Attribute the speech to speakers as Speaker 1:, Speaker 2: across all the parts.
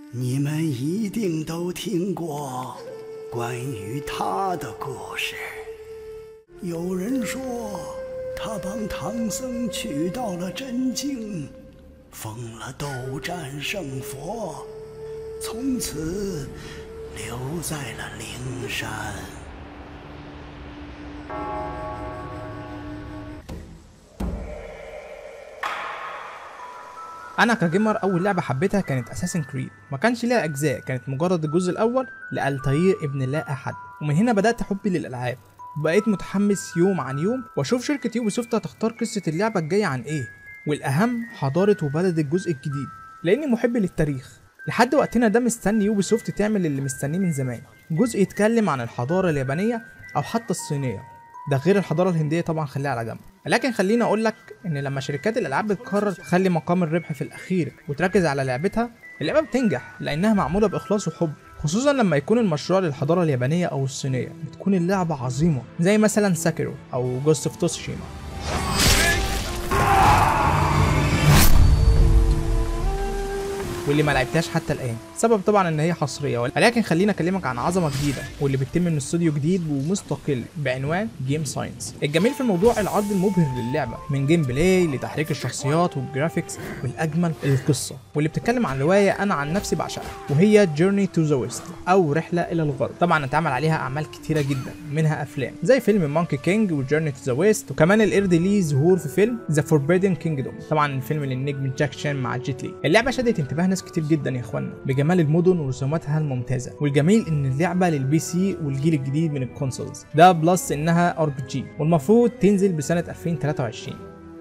Speaker 1: 你们一定都听过关于他的故事。有人说，他帮唐僧取到了真经，封了斗战胜佛，从此留在了灵山。
Speaker 2: انا كجيمر اول لعبه حبيتها كانت اساسن كريد ما كانش ليها اجزاء كانت مجرد الجزء الاول لالتاير ابن لا احد ومن هنا بدات حبي للالعاب وبقيت متحمس يوم عن يوم واشوف شركه يوبي سوفت هتختار قصه اللعبه الجايه عن ايه والاهم حضاره وبلد الجزء الجديد لاني محب للتاريخ لحد وقتنا ده مستني يوبي سوفت تعمل اللي مستنيه من زمان جزء يتكلم عن الحضاره اليابانيه او حتى الصينيه ده غير الحضاره الهنديه طبعا خليها على جنب لكن خليني اقول لك ان لما شركات الالعاب بتقرر تخلي مقام الربح في الاخير وتركز على لعبتها اللعبه بتنجح لانها معموله باخلاص وحب خصوصا لما يكون المشروع للحضاره اليابانيه او الصينيه بتكون اللعبه عظيمه زي مثلا ساكيرو او جوست اوف توسوشيما واللي ما لعبتهاش حتى الان سبب طبعا ان هي حصريه ولكن خليني اكلمك عن عظمه جديده واللي بتتم من استوديو جديد ومستقل بعنوان جيم ساينس الجميل في الموضوع العرض المبهر للعبه من جيم بلاي لتحريك الشخصيات والجرافيكس والاجمل القصه واللي بتتكلم عن روايه انا عن نفسي بعشقها وهي جيرني تو ذا ويست او رحله الى الغرب طبعا اتعمل عليها اعمال كتيره جدا منها افلام زي فيلم مونكي كينج وجيرني تو ذا ويست وكمان القرد ليه ظهور في فيلم ذا فوربيدن كينجدوم طبعا الفيلم للنجم جاك شان مع جيت لي اللعبه شدت انتباه ناس كتير جدا يا اخوانا بجمال المدن ورسوماتها الممتازه والجميل ان اللعبه للبي سي والجيل الجديد من الكونسولز ده بلس انها ار بي جي والمفروض تنزل بسنه 2023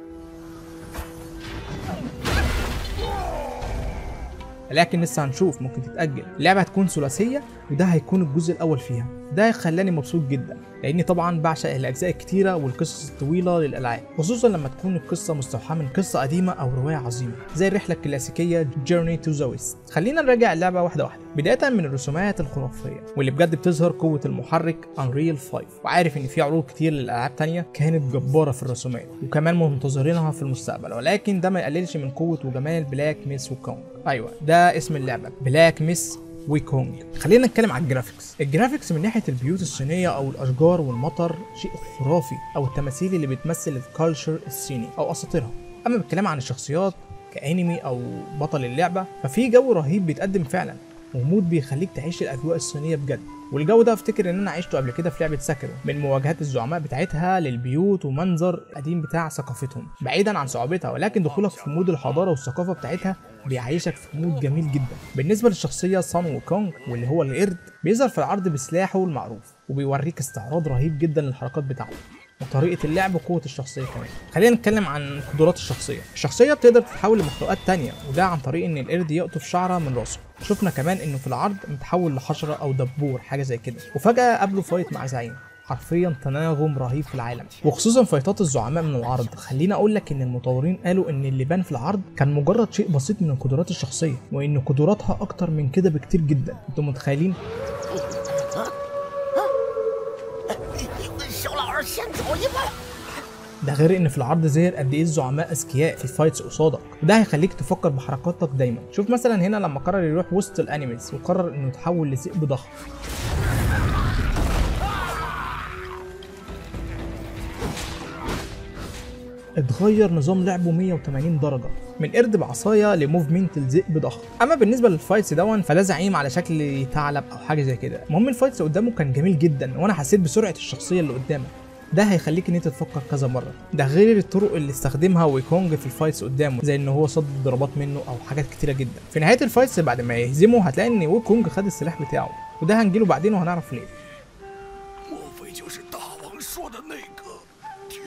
Speaker 2: لكن لسه هنشوف ممكن تتأجل اللعبة هتكون ثلاثية وده هيكون الجزء الأول فيها ده خلاني مبسوط جدا لاني طبعا بعشق الاجزاء الكتيره والقصص الطويله للالعاب خصوصا لما تكون القصه مستوحاه من قصه قديمه او روايه عظيمه زي الرحله الكلاسيكيه Journey to the West خلينا نراجع اللعبه واحده واحده بدايه من الرسومات الخرافيه واللي بجد بتظهر قوه المحرك Unreal 5 وعارف ان في عروض كتير للالعاب تانية كانت جباره في الرسومات وكمان منتظرينها في المستقبل ولكن ده ما يقللش من قوه وجمال بلاك ميس وكونج ايوه ده اسم اللعبه بلاك ميس ويكونج خلينا نتكلم على الجرافيكس الجرافيكس من ناحيه البيوت الصينيه او الاشجار والمطر شيء خرافي او التماثيل اللي بتمثل الكالتشر الصيني او اساطيرها اما بالكلام عن الشخصيات كانمي او بطل اللعبه ففي جو رهيب بيتقدم فعلا ومود بيخليك تعيش الاجواء الصينيه بجد والجو ده افتكر ان انا عشته قبل كده في لعبه ساكرو من مواجهات الزعماء بتاعتها للبيوت ومنظر القديم بتاع ثقافتهم بعيدا عن صعوبتها ولكن دخولك في مود الحضاره والثقافه بتاعتها بيعيشك في مود جميل جدا بالنسبه للشخصيه سان وكونج واللي هو القرد بيظهر في العرض بسلاحه المعروف وبيوريك استعراض رهيب جدا للحركات بتاعته وطريقه اللعب وقوه الشخصيه كمان خلينا نتكلم عن قدرات الشخصيه الشخصيه بتقدر تتحول لمخلوقات تانية وده عن طريق ان القرد يقطف شعره من راسه شفنا كمان انه في العرض متحول لحشره او دبور حاجه زي كده وفجاه قابله فايت مع زعيم حرفيا تناغم رهيب في العالم وخصوصا فايتات الزعماء من العرض خلينا اقول لك ان المطورين قالوا ان اللي بان في العرض كان مجرد شيء بسيط من القدرات الشخصيه وان قدراتها اكتر من كده بكتير جدا انتوا متخيلين
Speaker 3: 小老儿先走一步。
Speaker 2: ده غير ان في العرض ظهر قد ايه الزعماء اذكياء في الفايتس قصادك وده هيخليك تفكر بحركاتك دايما شوف مثلا هنا لما قرر يروح وسط الانيميز وقرر انه يتحول لذئب ضخم اتغير نظام لعبه 180 درجة من قرد بعصاية لموفمنت لذئب ضخم اما بالنسبة للفايتس دون فده زعيم على شكل ثعلب او حاجة زي كده المهم الفايتس قدامه كان جميل جدا وانا حسيت بسرعة الشخصية اللي قدامك ده هيخليك ان انت تفكر كذا مره ده غير الطرق اللي استخدمها ويكونج في الفايتس قدامه زي ان هو صد ضربات منه او حاجات كتيره جدا في نهايه الفايتس بعد ما يهزمه هتلاقي ان ويكونج خد السلاح بتاعه وده هنجيله بعدين وهنعرف ليه
Speaker 1: 莫非就是大王说的那个铁？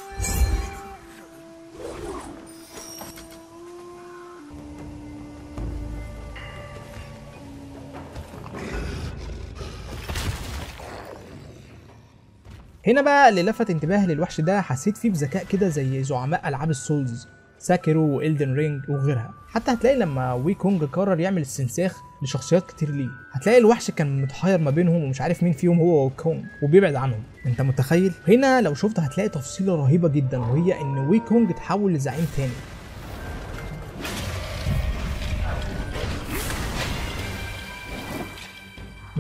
Speaker 2: هنا بقى اللي لفت انتباهي للوحش ده حسيت فيه بذكاء كده زي زعماء العاب السولز ساكيرو والدن رينج وغيرها حتى هتلاقي لما وي كونج قرر يعمل استنساخ لشخصيات كتير ليه هتلاقي الوحش كان متحير ما بينهم ومش عارف مين فيهم هو وكونج وبيبعد عنهم انت متخيل هنا لو شفت هتلاقي تفصيله رهيبه جدا وهي ان وي كونج اتحول لزعيم تاني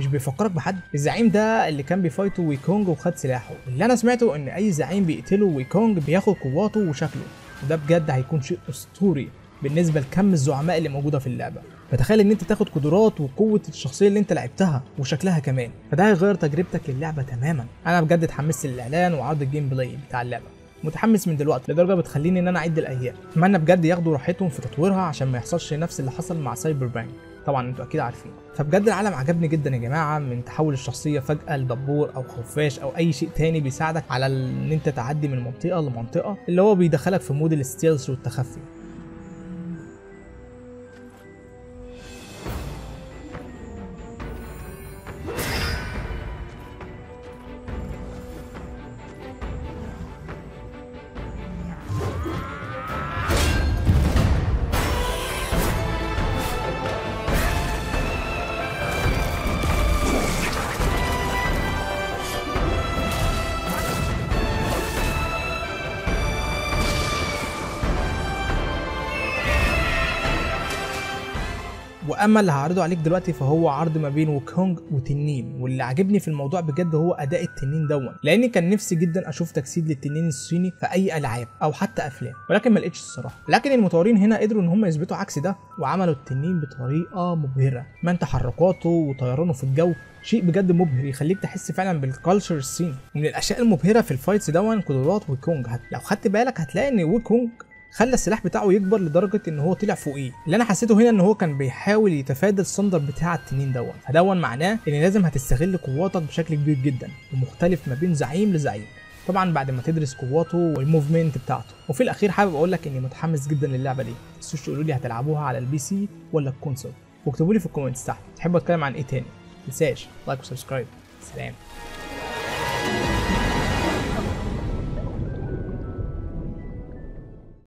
Speaker 2: بيفكرك بحد الزعيم ده اللي كان بيفايته ويكونج وخد سلاحه اللي انا سمعته ان اي زعيم بيقتله ويكونج بياخد قواته وشكله وده بجد هيكون شيء اسطوري بالنسبه لكم الزعماء اللي موجوده في اللعبه فتخيل ان انت تاخد قدرات وقوه الشخصيه اللي انت لعبتها وشكلها كمان فده هيغير تجربتك للعبه تماما انا بجد اتحمست للاعلان وعرض الجيم بلاي بتاع اللعبه متحمس من دلوقتي لدرجه بتخليني ان انا اعد الايام اتمنى بجد ياخدوا راحتهم في تطويرها عشان ما يحصلش نفس اللي حصل مع سايبر بانك طبعا انتوا اكيد عارفين فبجد العالم عجبني جدا يا جماعه من تحول الشخصيه فجاه لدبور او خفاش او اي شيء تاني بيساعدك على ان انت تعدي من منطقه لمنطقه اللي هو بيدخلك في مود الستيلز والتخفي واما اللي هعرضه عليك دلوقتي فهو عرض ما بين وكونج وتنين واللي عاجبني في الموضوع بجد هو اداء التنين دون لاني كان نفسي جدا اشوف تجسيد للتنين الصيني في اي العاب او حتى افلام ولكن ما لقيتش الصراحه لكن المطورين هنا قدروا ان هم يثبتوا عكس ده وعملوا التنين بطريقه مبهره من تحركاته وطيرانه في الجو شيء بجد مبهر يخليك تحس فعلا بالكالتشر الصيني ومن الاشياء المبهره في الفايتس دون قدرات ويكونج لو خدت بالك هتلاقي ان ويكونج خلى السلاح بتاعه يكبر لدرجه ان هو طلع فوقيه اللي انا حسيته هنا ان هو كان بيحاول يتفادى الصندر بتاع التنين دون فدون معناه ان لازم هتستغل قواتك بشكل كبير جدا ومختلف ما بين زعيم لزعيم طبعا بعد ما تدرس قواته والموفمنت بتاعته وفي الاخير حابب اقول لك اني متحمس جدا للعبه دي تنسوش تقولوا لي هتلعبوها على البي سي ولا الكونسول واكتبوا لي في الكومنتس تحت تحبوا اتكلم عن ايه تاني متنساش لايك وسبسكرايب سلام